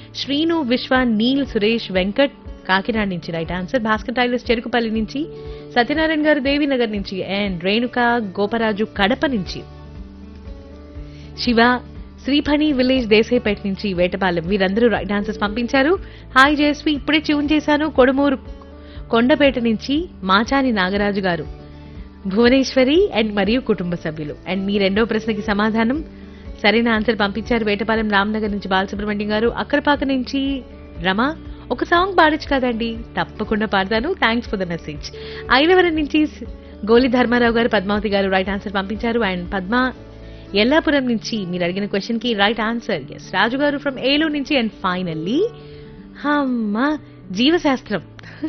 శ్రీను విశ్వ నీల్ సురేష్ వెంకట్ కాకినాడ నుంచి right answer Bhaskar tailors Cherukupalli నుంచి సత్యనారాయణ గారు దేవినగర్ నుంచి అండ్ రేణుక గోపరాజు కడప నుంచి శివ శ్రీఫణి విలేజ్ దేశాయిపేట నుంచి వేటపాలెం వీరందరూ రైట్ ఆన్సర్స్ పంపించారు హాయ్ జయశ్రీ ఇప్పుడే ట్యూన్ చేశాను కొడుమూరు కొండపేట నుంచి మాచాని నాగరాజు గారు భువనేశ్వరి అండ్ మరియు కుటుంబ సభ్యులు అండ్ మీ రెండో ప్రశ్నకి సమాధానం సరైన ఆన్సర్ పంపించారు వేటపాలెం రామ్నగర్ నుంచి బాలసుబ్రహ్మణ్యం గారు అక్కరపాక నుంచి రమ ఒక సాంగ్ పాడొచ్చు కదండి తప్పకుండా పాడతాను thanks for the message Aidavaram నుంచి గోలి ధర్మారావు గారు పద్మావతి గారు రైట్ ఆన్సర్ పంపించారు అండ్ పద్మ ఎల్లాపురం నుంచి మీరు అడిగిన క్వశ్చన్ కి రైట్ ఆన్సర్ ఎస్ రాజు గారు ఫ్రమ్ ఏలూరు నుంచి అండ్ ఫైనల్లీ అమ్మ జీవశాస్త్రం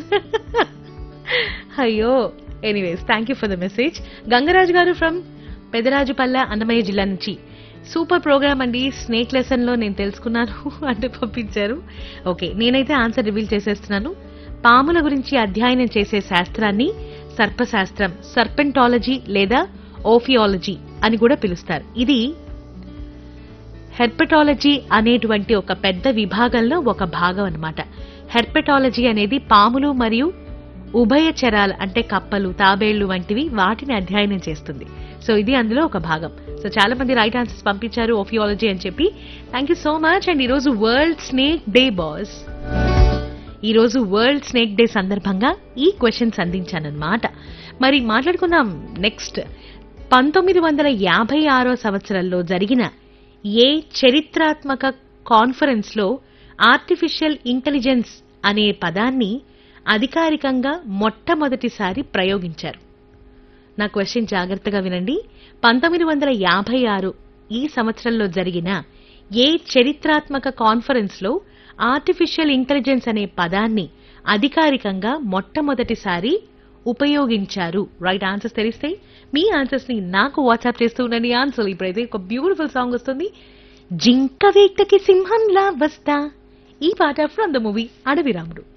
అయ్యో anyways thank you for the message Gangaraju garu from Pedarajupalla Annamayya జిల్లా నుంచి సూపర్ ప్రోగ్రామ్ అండి స్నేక్ లెసన్ లో నేను తెలుసుకున్నాను అంటే పంపించారు ఓకే నేనైతే ఆన్సర్ రివీల్ చేసేస్తున్నాను పాముల గురించి అధ్యయనం చేసే శాస్త్రాన్ని సర్పశాస్త్రం సర్పెంటాలజీ లేదా ఓఫియాలజీ అని కూడా పిలుస్తారు ఇది హెర్పెటాలజీ అనేటువంటి ఒక పెద్ద విభాగంలో ఒక భాగం అన్నమాట హెర్పెటాలజీ అనేది పాములు మరియు ఉభయచరాలు అంటే కప్పలు తాబేళ్లు వంటివి వాటిని అధ్యయనం చేస్తుంది సో ఇది అందులో ఒక భాగం సో చాలా మంది రైట్ ఆన్సర్స్ పంపించారు ఓఫియాలజీ అని చెప్పి thank you so much and ఈరోజు వరల్డ్ స్నేక్ డే బాస్ ఈ రోజు వరల్డ్ స్నేక్ డే సందర్భంగా ఈ క్వశ్చన్స్ అందించానన్నమాట మరి మాట్లాడుకుందాం నెక్స్ట్ పంతొమ్మిది వందల యాభై ఆరో సంవత్సరంలో జరిగిన ఏ చరిత్రాత్మక కాన్ఫరెన్స్ లో ఆర్టిఫిషియల్ ఇంటెలిజెన్స్ అనే పదాన్ని అధికారికంగా మొట్టమొదటిసారి ప్రయోగించారు నా క్వశ్చన్ జాగ్రత్తగా వినండి పంతొమ్మిది వందల యాభై ఆరు ఈ సంవత్సరంలో జరిగిన ఏ చరిత్రాత్మక కాన్ఫరెన్స్ లో ఆర్టిఫిషియల్ ఇంటెలిజెన్స్ అనే పదాన్ని అధికారికంగా మొట్టమొదటిసారి ఉపయోగించారు రైట్ ఆన్సర్స్ తెలిస్తే మీ ఆన్సర్స్ ని నాకు వాట్సాప్ చేస్తూ ఉండండి ఆన్సర్ ఇప్పుడైతే ఒక బ్యూటిఫుల్ సాంగ్ వస్తుంది జింక వేటకి సింహంలా వస్తా ఈ పాట ఫ్రమ్ ద మూవీ అడవిరాముడు